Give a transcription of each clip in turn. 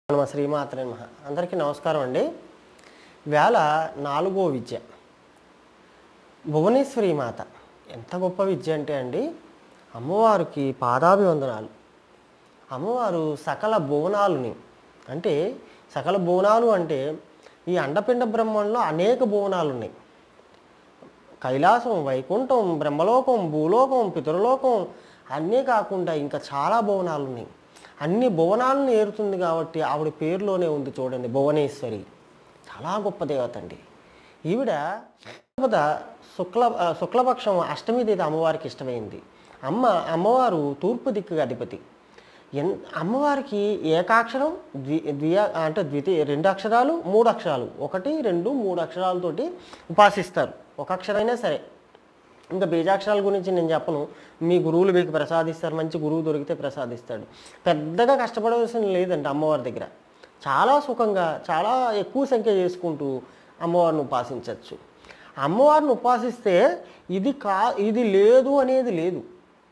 నమ శ్రీమాత్రే నమ అందరికీ నమస్కారం అండి వేళ నాలుగో విద్య భువనేశ్వరి మాత ఎంత గొప్ప విద్య అంటే అండి అమ్మవారికి పాదాభివందనాలు అమ్మవారు సకల భువనాలుని అంటే సకల భువనాలు అంటే ఈ అండపిండ బ్రహ్మంలో అనేక భువనాలు ఉన్నాయి కైలాసం వైకుంఠం బ్రహ్మలోకం భూలోకం పితృలోకం అన్నీ కాకుండా ఇంకా చాలా భువనాలు ఉన్నాయి అన్ని భువనాలను ఏరుతుంది కాబట్టి ఆవిడ పేరులోనే ఉంది చూడండి భువనేశ్వరి చాలా గొప్ప దేవత అండి ఈవిడ భాద్రపద శుక్ల ఆ, శుక్లపక్షం అష్టమి తేదీ అమ్మవారికి ఇష్టమైంది అమ్మ అమ్మవారు తూర్పు దిక్కుగా అధిపతి ఎన్ అమ్మవారికి ఏకాక్షరం ద్వి ద్వియ అంటే ద్వితీయ రెండు అక్షరాలు మూడు అక్షరాలు ఒకటి రెండు మూడు అక్షరాలతోటి ఉపాసిస్తారు ఒక అక్షరమైనా సరే ఇంకా బీజాక్షరాల గురించి నేను చెప్పను మీ గురువులు మీకు ప్రసాదిస్తారు మంచి గురువు దొరికితే ప్రసాదిస్తాడు పెద్దగా కష్టపడవలసిన లేదండి అమ్మవారి దగ్గర చాలా సుఖంగా చాలా ఎక్కువ సంఖ్య చేసుకుంటూ అమ్మవారిని ఉపాసించవచ్చు అమ్మవారిని ఉపాసిస్తే ఇది కా ఇది లేదు అనేది లేదు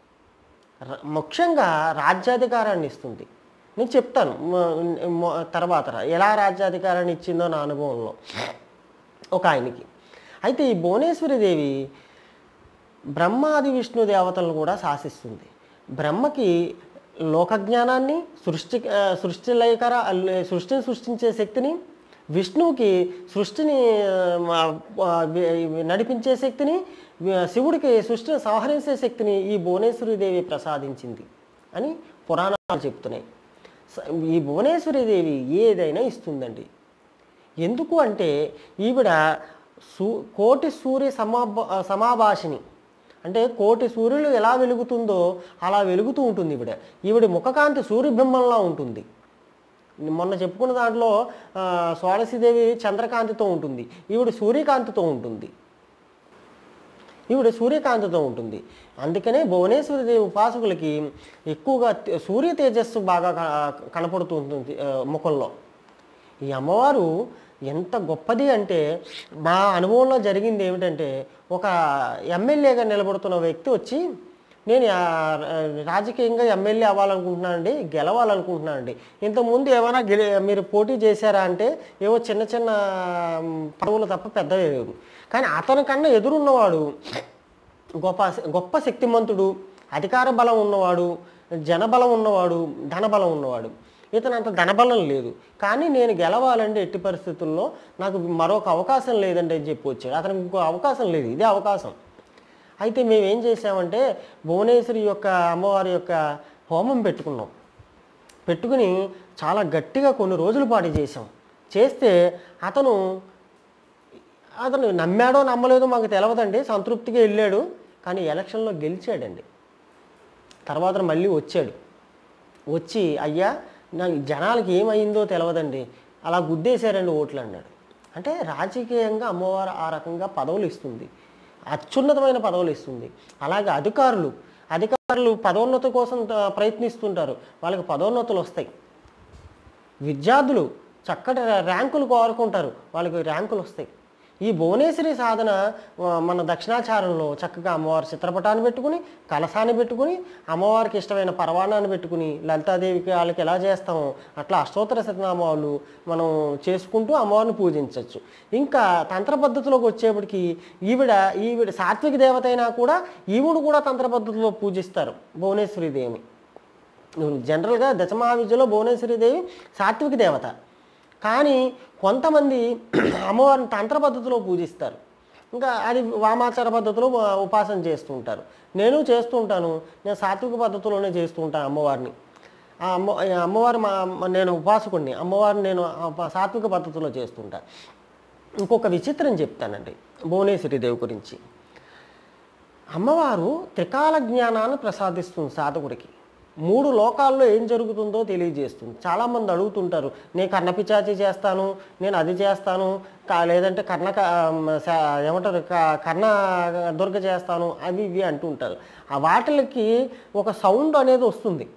ర- ముఖ్యంగా రాజ్యాధికారాన్ని ఇస్తుంది నేను చెప్తాను మ- మ- తర్వాత ఎలా రాజ్యాధికారాన్ని ఇచ్చిందో నా అనుభవంలో ఒక ఆయనకి అయితే ఈ భువనేశ్వరి దేవి బ్రహ్మాది విష్ణు దేవతలను కూడా శాసిస్తుంది బ్రహ్మకి లోకజ్ఞానాన్ని సృష్టి ఆ, సృష్టి లయకర అల్- సృష్టిని సృష్టించే శక్తిని విష్ణువుకి సృష్టిని ఆ, ఆ, వి- నడిపించే శక్తిని వి- శివుడికి సృష్టిని సంహరించే శక్తిని ఈ భువనేశ్వరి దేవి ప్రసాదించింది అని పురాణాలు చెప్తున్నాయి స- ఈ భువనేశ్వరి దేవి ఏదైనా ఇస్తుందండి ఎందుకు అంటే ఈవిడ సూ కోటి సూర్య సమాభ సమాభాషిని అంటే కోటి సూర్యులు ఎలా వెలుగుతుందో అలా వెలుగుతూ ఉంటుంది ఈవిడ ఈవిడ ముఖకాంతి సూర్యబింబంలా ఉంటుంది మొన్న చెప్పుకున్న దాంట్లో ఆ, షోడశీదేవి చంద్రకాంతితో ఉంటుంది ఈవిడ సూర్యకాంతితో ఉంటుంది ఈవిడ సూర్యకాంతితో ఉంటుంది అందుకనే భువనేశ్వరి దేవి ఉపాసకులకి ఎక్కువగా తే- సూర్య తేజస్సు బాగా క- కనపడుతూ ఉంటుంది ఆ, ముఖంలో ఈ అమ్మవారు ఎంత గొప్పది అంటే మా అనుభవంలో జరిగింది ఏమిటంటే ఒక ఎమ్మెల్యేగా నిలబడుతున్న వ్యక్తి వచ్చి నేను ఆ, రాజకీయంగా ఎమ్మెల్యే అవ్వాలనుకుంటున్నానండి గెలవాలనుకుంటున్నానండి ఇంతకుముందు ఏమైనా గెలి మీరు పోటీ చేశారా అంటే ఏవో చిన్న చిన్న మ్, పదవులు తప్ప పెద్దవి లేవు కానీ అతని కన్నా ఎదురున్నవాడు గొప్ప గొప్ప శక్తిమంతుడు అధికార బలం ఉన్నవాడు జనబలం ఉన్నవాడు ధనబలం ఉన్నవాడు ఇతను అంత ధనబలం లేదు కానీ నేను గెలవాలంటే ఎట్టి పరిస్థితుల్లో నాకు మరొక అవకాశం లేదండి అని చెప్పి వచ్చాడు అతనికి ఇంకో అవకాశం లేదు ఇదే అవకాశం అయితే మేము ఏం చేసామంటే భువనేశ్వరి యొక్క అమ్మవారి యొక్క హోమం పెట్టుకున్నాం పెట్టుకుని చాలా గట్టిగా కొన్ని రోజుల పాటు చేసాం చేస్తే అతను అతను నమ్మాడో నమ్మలేదో మాకు తెలవదండి సంతృప్తిగా వెళ్ళాడు కానీ ఎలక్షన్లో గెలిచాడండి తర్వాత మళ్ళీ వచ్చాడు వచ్చి అయ్యా నాకు జనాలకి ఏమైందో తెలవదండి అలా గుద్దేశారండి ఓట్లు అన్నాడు అంటే రాజకీయంగా అమ్మవారు ఆ రకంగా పదవులు ఇస్తుంది అత్యున్నతమైన పదవులు ఇస్తుంది అలాగే అధికారులు అధికారులు పదోన్నతి కోసం త- ప్రయత్నిస్తుంటారు వాళ్ళకి పదోన్నతులు వస్తాయి విద్యార్థులు చక్కటి ర్యాంకులు కోరుకుంటారు వాళ్ళకి ర్యాంకులు వస్తాయి ఈ భువనేశ్వరి సాధన ఆ, మన దక్షిణాచారంలో చక్కగా అమ్మవారి చిత్రపటాన్ని పెట్టుకుని కలసాన్ని పెట్టుకుని అమ్మవారికి ఇష్టమైన పరవాణాన్ని పెట్టుకుని లలితాదేవికి వాళ్ళకి ఎలా చేస్తామో అట్లా అష్టోత్తర శతనామాలు మనం చేసుకుంటూ అమ్మవారిని పూజించవచ్చు ఇంకా తంత్ర పద్ధతిలోకి వచ్చేప్పటికి ఈవిడ ఈవిడ సాత్విక దేవత అయినా కూడా ఈవిడ కూడా తంత్ర పద్ధతిలో పూజిస్తారు భువనేశ్వరి దేవిని జనరల్గా దశమహావిద్యలో భువనేశ్వరి దేవి సాత్విక దేవత కానీ కొంతమంది అమ్మవారిని తంత్ర పద్ధతిలో పూజిస్తారు ఇంకా అది వామాచార పద్ధతిలో ఆ, ఉపాసన చేస్తూ ఉంటారు నేను చేస్తూ ఉంటాను నేను సాత్విక పద్ధతిలోనే చేస్తూ ఉంటాను అమ్మవారిని ఆ అమ్మ ఆ అమ్మవారు మా మా- నేను ఉపాసకుడిని అమ్మవారిని నేను ఆ ప- సాత్విక పద్ధతిలో చేస్తుంటాను ఇంకొక విచిత్రం చెప్తానండి భువనేశ్వరి దేవి గురించి అమ్మవారు త్రికాల జ్ఞానాన్ని ప్రసాదిస్తుంది సాధకుడికి మూడు లోకాల్లో ఏం జరుగుతుందో తెలియజేస్తుంది చాలామంది అడుగుతుంటారు నేను కర్ణపిచాచి చేస్తాను నేను అది చేస్తాను కా- లేదంటే కర్ణ క- శ- ఏమంటారు క- కర్ణ దుర్గ చేస్తాను అవి ఇవి అంటుంటారు ఆ వాటికి ఒక సౌండ్ అనేది వస్తుంది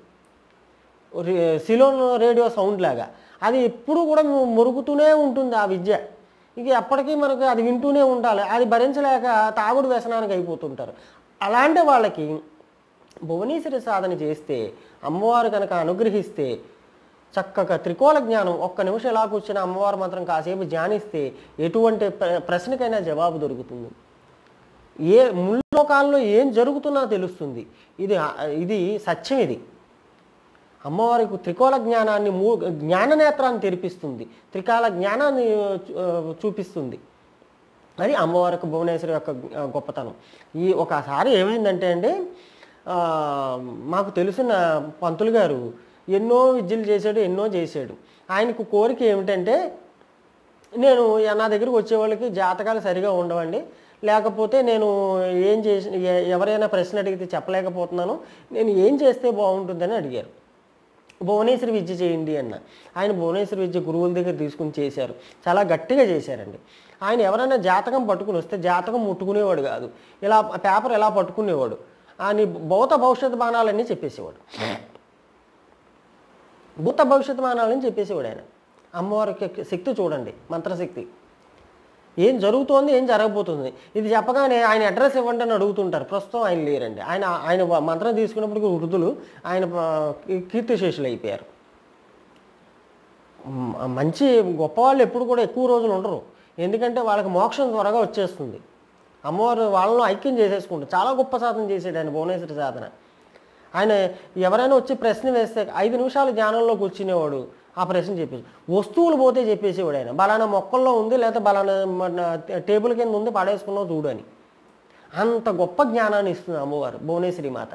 రే- సిలోన్ రేడియో సౌండ్ లాగా అది ఎప్పుడు కూడా మురుగుతూనే ఉంటుంది ఆ విద్య ఇక ఎప్పటికీ మనకు అది వింటూనే ఉండాలి అది భరించలేక తాగుడు వ్యసనానికి అయిపోతుంటారు అలాంటి వాళ్ళకి భువనేశ్వరి సాధన చేస్తే అమ్మవారు కనుక అనుగ్రహిస్తే చక్కగా త్రికోణ జ్ఞానం ఒక్క నిమిషం ఎలా కూర్చుని అమ్మవారు మాత్రం కాసేపు ధ్యానిస్తే ఎటువంటి ప్ర- ప్రశ్నకైనా జవాబు దొరుకుతుంది ఏ ముల్లోకాల్లో ఏం జరుగుతున్నా తెలుస్తుంది ఇది ఇది సత్యం ఇది అమ్మవారికి త్రికోణ జ్ఞానాన్ని మూ జ్ఞాన నేత్రాన్ని తెరిపిస్తుంది త్రికాల జ్ఞానాన్ని ఆ, చూపిస్తుంది అది అమ్మవారికి భువనేశ్వరి యొక్క ఆ, గొప్పతనం ఈ ఒకసారి ఏమైందంటే అండి ఆ, మాకు తెలిసిన పంతులు గారు ఎన్నో విద్యలు చేశాడు ఎన్నో చేశాడు ఆయనకు కోరిక ఏమిటంటే నేను నా దగ్గరికి వచ్చే వాళ్ళకి జాతకాలు సరిగా ఉండవండి లేకపోతే నేను ఏం చేసి ఎ- ఎవరైనా ప్రశ్న అడిగితే చెప్పలేకపోతున్నాను నేను ఏం చేస్తే బాగుంటుందని అడిగారు భువనేశ్వరి విద్య చేయండి అన్న ఆయన భువనేశ్వరి విద్య గురువుల దగ్గర తీసుకుని చేశారు చాలా గట్టిగా చేశారండి ఆయన ఎవరైనా జాతకం పట్టుకుని వస్తే జాతకం ముట్టుకునేవాడు కాదు ఇలా పేపర్ ఎలా పట్టుకునేవాడు ఆయన భౌత భవిష్యత్ బాణాలన్నీ చెప్పేసేవాడు భూత భవిష్యత్ మానాలని చెప్పేసేవాడు ఆయన అమ్మవారికి శక్తి చూడండి మంత్రశక్తి ఏం జరుగుతోంది ఏం జరగబోతుంది ఇది చెప్పగానే ఆయన అడ్రస్ ఇవ్వండి అని అడుగుతుంటారు ప్రస్తుతం ఆయన లేరండి ఆయన ఆయన మంత్రం తీసుకున్నప్పటికీ వృద్ధులు ఆయన ఆ, కీర్తిశేషులు అయిపోయారు మ్, మంచి గొప్పవాళ్ళు ఎప్పుడు కూడా ఎక్కువ రోజులు ఉండరు ఎందుకంటే వాళ్ళకి మోక్షం త్వరగా వచ్చేస్తుంది అమ్మవారు వాళ్ళను ఐక్యం చేసేసుకుంటారు చాలా గొప్ప సాధన చేసాడు ఆయన భువనేశ్వరి సాధన ఆయన ఎవరైనా వచ్చి ప్రశ్న వేస్తే ఐదు నిమిషాలు ధ్యానంలో కూర్చునేవాడు ఆ ప్రశ్న చెప్పేసి వస్తువులు పోతే చెప్పేసేవాడు ఆయన బలానా మొక్కల్లో ఉంది లేదా బలానా మన టేబుల్ కింద ఉంది పడేసుకున్నావు చూడు అని అంత గొప్ప జ్ఞానాన్ని ఇస్తుంది అమ్మవారు భువనేశ్వరి మాత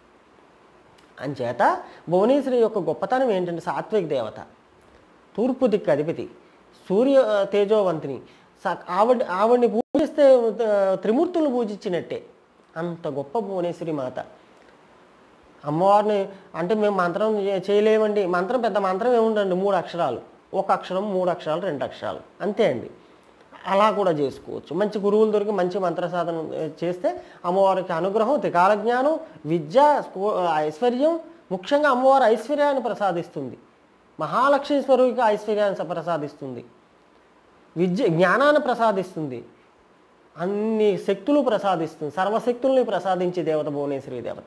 అంచేత భువనేశ్వరి యొక్క గొప్పతనం ఏంటంటే సాత్విక దేవత తూర్పు దిక్కు అధిపతి సూర్య ఆ, తేజోవంతిని స- ఆవిడ ఆవిడ్ని పూజిస్తే ఆ, త్రిమూర్తులను పూజించినట్టే అంత గొప్ప భువనేశ్వరి మాత అమ్మవారిని అంటే మేము మంత్రం చే- చేయలేమండి మంత్రం పెద్ద మంత్రం ఏముండండి మూడు అక్షరాలు ఒక అక్షరం మూడు అక్షరాలు రెండు అక్షరాలు అంతే అండి అలా కూడా చేసుకోవచ్చు మంచి గురువులు దొరికి మంచి మంత్ర సాధన ఆ, చేస్తే అమ్మవారికి అనుగ్రహం త్రికాల జ్ఞానం విద్య స్కూ- ఐశ్వర్యం ముఖ్యంగా అమ్మవారు ఐశ్వర్యాన్ని ప్రసాదిస్తుంది మహాలక్ష్మి స్వరూపిక ఐశ్వర్యాన్ని స- ప్రసాదిస్తుంది విద్య జ్ఞానాన్ని ప్రసాదిస్తుంది అన్ని శక్తులు ప్రసాదిస్తుంది సర్వశక్తుల్ని ప్రసాదించే దేవత భువనేశ్వరి దేవత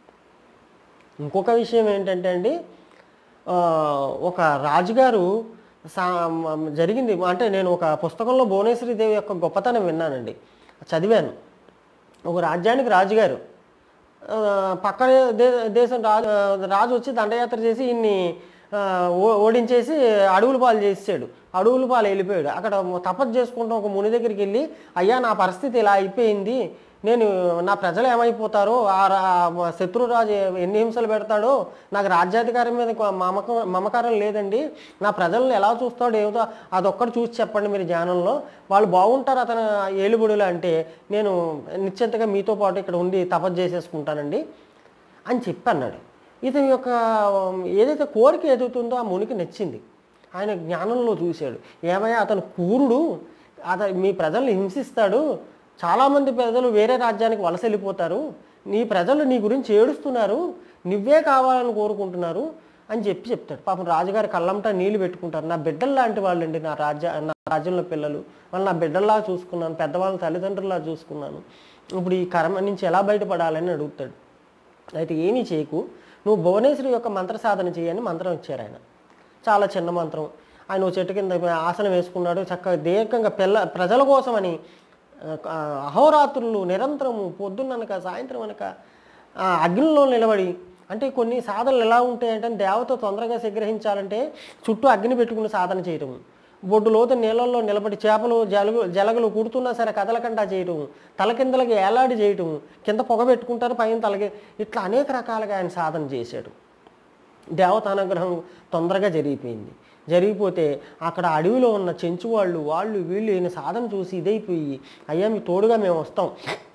ఇంకొక విషయం ఏంటంటే అండి ఆ, ఒక రాజుగారు సా మ- జరిగింది అంటే నేను ఒక పుస్తకంలో భువనేశ్వరి దేవి యొక్క గొప్పతనం విన్నానండి చదివాను ఒక రాజ్యానికి రాజుగారు ఆ, పక్కన దే దేశం రాజు రాజు వచ్చి దండయాత్ర చేసి ఇన్ని ఓడించేసి అడవుల పాలు చేసాడు అడవుల పాలు వెళ్ళిపోయాడు అక్కడ తపస్సు చేసుకుంటాం ఒక ముని దగ్గరికి వెళ్ళి అయ్యా నా పరిస్థితి ఇలా అయిపోయింది నేను నా ప్రజలు ఏమైపోతారో ఆ రా- శత్రురాజు ఎన్ని హింసలు పెడతాడో నాకు రాజ్యాధికారం మీద కొ- మమకం మమకారం లేదండి నా ప్రజలను ఎలా చూస్తాడో ఏమిటో అదొక్కటి చూసి చెప్పండి మీరు ధ్యానంలో వాళ్ళు బాగుంటారు అతను ఏలుబడులు అంటే నేను నిశ్చింతగా మీతో పాటు ఇక్కడ ఉండి తపస్సు చేసేసుకుంటానండి అని చెప్పి అన్నాడు ఇతని యొక్క ఉమ్, ఏదైతే కోరిక ఎదుగుతుందో ఆ మునికి నచ్చింది ఆయన జ్ఞానంలో చూశాడు ఏమయ్యా అతను కూరుడు అతను మీ ప్రజల్ని హింసిస్తాడు చాలామంది ప్రజలు వేరే రాజ్యానికి వలస వెళ్ళిపోతారు నీ ప్రజలు నీ గురించి ఏడుస్తున్నారు నువ్వే కావాలని కోరుకుంటున్నారు అని చెప్పి చెప్తాడు పాపం రాజుగారి కళ్ళంటా నీళ్లు పెట్టుకుంటారు నా బిడ్డలు లాంటి వాళ్ళండి నా రాజ్య నా రాజ్యంలో పిల్లలు వాళ్ళు నా బిడ్డల్లా చూసుకున్నాను పెద్దవాళ్ళ తల్లిదండ్రులా చూసుకున్నాను ఇప్పుడు ఈ కర్మ నుంచి ఎలా బయటపడాలని అడుగుతాడు అయితే ఏమీ చేయకు నువ్వు భువనేశ్వరి యొక్క మంత్ర సాధన చేయని మంత్రం ఇచ్చారు ఆయన చాలా చిన్న మంత్రం ఆయన ఓ చెట్టు కింద ఆసనం వేసుకున్నాడు చక్కగా దీర్ఘంగా పిల్ల ప్రజల కోసమని ఆ, అహోరాత్రులు నిరంతరము పొద్దున్ననక సాయంత్రం అనక ఆ, అగ్నిలో నిలబడి అంటే కొన్ని సాధనలు ఎలా ఉంటాయంటే దేవత తొందరగా సంగ్రహించాలంటే చుట్టూ అగ్ని పెట్టుకుని సాధన చేయటం బొడ్డు లోతు నీళ్ళల్లో నిలబడి చేపలు జలుగు జలగలు కుడుతున్నా సరే కదలకుండా చేయటం తలకిందలకి ఏలాడి చేయటం కింద పొగ పెట్టుకుంటారు పైన తలకి ఇట్లా అనేక రకాలుగా ఆయన సాధన చేశాడు దేవత అనుగ్రహం తొందరగా జరిగిపోయింది జరిగిపోతే అక్కడ అడవిలో ఉన్న చెంచు వాళ్ళు వాళ్ళు వీళ్ళు ఈయన సాధన చూసి ఇదైపోయి అయ్యా మీ తోడుగా మేము వస్తాం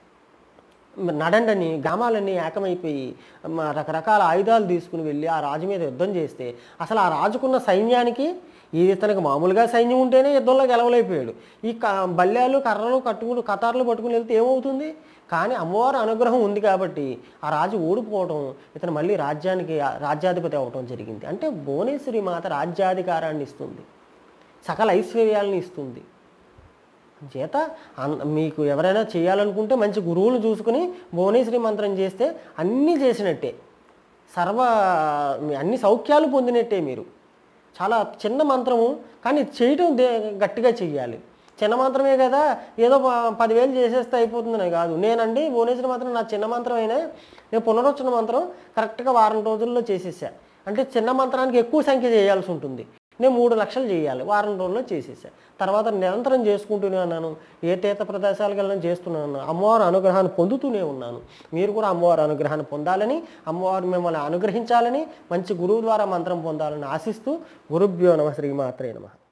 నడండని గ్రామాలన్నీ ఏకమైపోయి మ, రకరకాల ఆయుధాలు తీసుకుని వెళ్ళి ఆ రాజు మీద యుద్ధం చేస్తే అసలు ఆ రాజుకున్న సైన్యానికి ఈ ఇతనికి మామూలుగా సైన్యం ఉంటేనే యుద్ధంలో గెలవలేకపోయాడు ఈ క బల్యాలు కర్రలు కట్టుకుని కతార్లు పట్టుకుని వెళ్తే ఏమవుతుంది కానీ అమ్మవారి అనుగ్రహం ఉంది కాబట్టి ఆ రాజు ఓడిపోవడం ఇతను మళ్ళీ రాజ్యానికి రాజ్యాధిపతి అవ్వటం జరిగింది అంటే భువనేశ్వరి మాత రాజ్యాధికారాన్ని ఇస్తుంది సకల ఐశ్వర్యాలను ఇస్తుంది చేత అన్- మీకు ఎవరైనా చేయాలనుకుంటే మంచి గురువులు చూసుకుని భువనేశ్వరి మంత్రం చేస్తే అన్నీ చేసినట్టే సర్వ మీ అన్ని సౌఖ్యాలు పొందినట్టే మీరు చాలా చిన్న మంత్రము కానీ చేయటం దే గట్టిగా చెయ్యాలి చిన్న మంత్రమే కదా ఏదో ప- పదివేలు చేసేస్తే అయిపోతుందనే కాదు నేనండి భువనేశ్వర మంత్రం నా చిన్న మంత్రం అయినా నేను పునరుచ్చరణ మంత్రం కరెక్ట్గా వారం రోజుల్లో చేసేసా అంటే చిన్న మంత్రానికి ఎక్కువ సంఖ్య చేయాల్సి ఉంటుంది నేను మూడు లక్షలు చేయాలి వారం రోజుల్లో చేసేసా తర్వాత నిరంతరం చేసుకుంటూనే ఉన్నాను ఏ తీర్థ ప్రదేశాలకు వెళ్ళినా చేస్తున్నాను అమ్మవారి అనుగ్రహాన్ని పొందుతూనే ఉన్నాను మీరు కూడా అమ్మవారి అనుగ్రహాన్ని పొందాలని అమ్మవారు మిమ్మల్ని అనుగ్రహించాలని మంచి గురువు ద్వారా మంత్రం పొందాలని ఆశిస్తూ గురుభ్యో నమ శ్రీమాత్రే నమ